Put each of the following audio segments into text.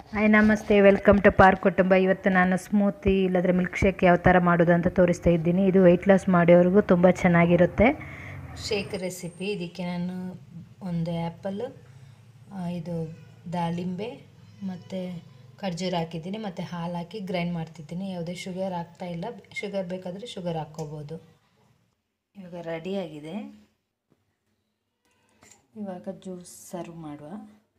hi ನಮಸ್ತೆ welcome to park ಕುಟುಂಬ ಇವತ್ತು ನಾನು ಸ್ಮೂತಿ ಇಲ್ಲದ್ರೆ ಮಿಲ್ಕ್ ಶೇಕ್ ಯಾವ ಥರ ಮಾಡೋದು ಅಂತ ತೋರಿಸ್ತಾ ಇದ್ದೀನಿ ಇದು ವೆಯ್ಟ್ ಲಾಸ್ ಮಾಡೋರಿಗೂ ತುಂಬ ಚೆನ್ನಾಗಿರುತ್ತೆ ಶೇಕ್ ರೆಸಿಪಿ ಇದಕ್ಕೆ ನಾನು ಒಂದು ಆ್ಯಪಲ್ ಇದು ದಾಳಿಂಬೆ ಮತ್ತು ಖರ್ಜೂರ ಹಾಕಿದ್ದೀನಿ ಮತ್ತು ಹಾಲು ಹಾಕಿ ಗ್ರೈಂಡ್ ಮಾಡ್ತಿದ್ದೀನಿ ಯಾವುದೇ ಶುಗರ್ ಹಾಕ್ತಾ ಇಲ್ಲ ಶುಗರ್ ಬೇಕಾದರೆ ಶುಗರ್ ಹಾಕ್ಕೋಬೋದು ಇವಾಗ ರೆಡಿಯಾಗಿದೆ ಇವಾಗ ಜ್ಯೂಸ್ ಸರ್ವ್ ಮಾಡುವ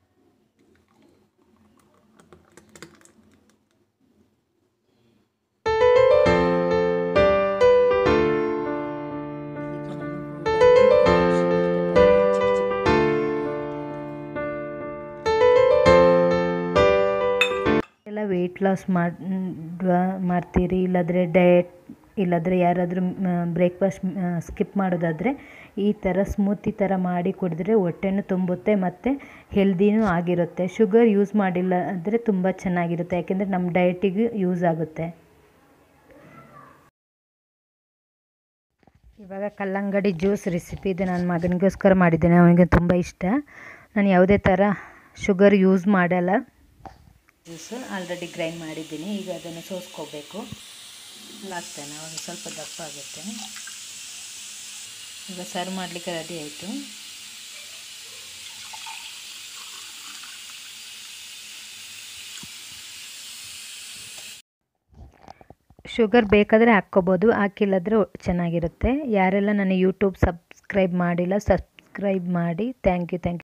ಎಲ್ಲ ವೆಯ್ಟ್ ಲಾಸ್ ಮಾಡುವ ಮಾಡ್ತೀರಿ ಇಲ್ಲಾಂದರೆ ಡಯಟ್ ಇಲ್ಲಾಂದರೆ ಯಾರಾದರೂ ಬ್ರೇಕ್ಫಾಸ್ಟ್ ಸ್ಕಿಪ್ ಮಾಡೋದಾದರೆ ಈ ಥರ ಸ್ಮೂತಿ ಥರ ಮಾಡಿ ಕುಡಿದ್ರೆ ಹೊಟ್ಟೆನೂ ತುಂಬುತ್ತೆ ಮತ್ತು ಹೆಲ್ದಿನೂ ಆಗಿರುತ್ತೆ ಶುಗರ್ ಯೂಸ್ ಮಾಡಿಲ್ಲ ಅಂದರೆ ತುಂಬ ಚೆನ್ನಾಗಿರುತ್ತೆ ಯಾಕೆಂದರೆ ನಮ್ಮ ಡಯಟಿಗೂ ಯೂಸ್ ಆಗುತ್ತೆ ಇವಾಗ ಕಲ್ಲಂಗಡಿ ಜ್ಯೂಸ್ ರೆಸಿಪಿ ಇದು ನನ್ನ ಮಗನಿಗೋಸ್ಕರ ಮಾಡಿದ್ದೇನೆ ಅವನಿಗೆ ತುಂಬ ಇಷ್ಟ ನಾನು ಯಾವುದೇ ಥರ ಶುಗರ್ ಯೂಸ್ ಮಾಡಲ್ಲ ಜ್ಯೂಸು ಆಲ್ರೆಡಿ ಗ್ರೈಂಡ್ ಮಾಡಿದ್ದೀನಿ ಈಗ ಅದನ್ನು ಸೋಸ್ಕೋಬೇಕು ಹಾಕ್ತೇನೆ ಅವಾಗ ಸ್ವಲ್ಪ ದಪ್ಪ ಆಗುತ್ತೆ ಈಗ ಸರ್ವ್ ಮಾಡಲಿಕ್ಕೆ ರೆಡಿ ಆಯಿತು ಶುಗರ್ ಬೇಕಾದರೆ ಹಾಕ್ಕೋಬೋದು ಹಾಕಿಲ್ಲದ್ರೆ ಚೆನ್ನಾಗಿರುತ್ತೆ ಯಾರೆಲ್ಲ ನನ್ನ ಯೂಟ್ಯೂಬ್ ಸಬ್ಸ್ಕ್ರೈಬ್ ಮಾಡಿಲ್ಲ ಸಬ್ಸ್ಕ್ರೈಬ್ ಮಾಡಿ ಥ್ಯಾಂಕ್ ಯು ಥ್ಯಾಂಕ್ ಯು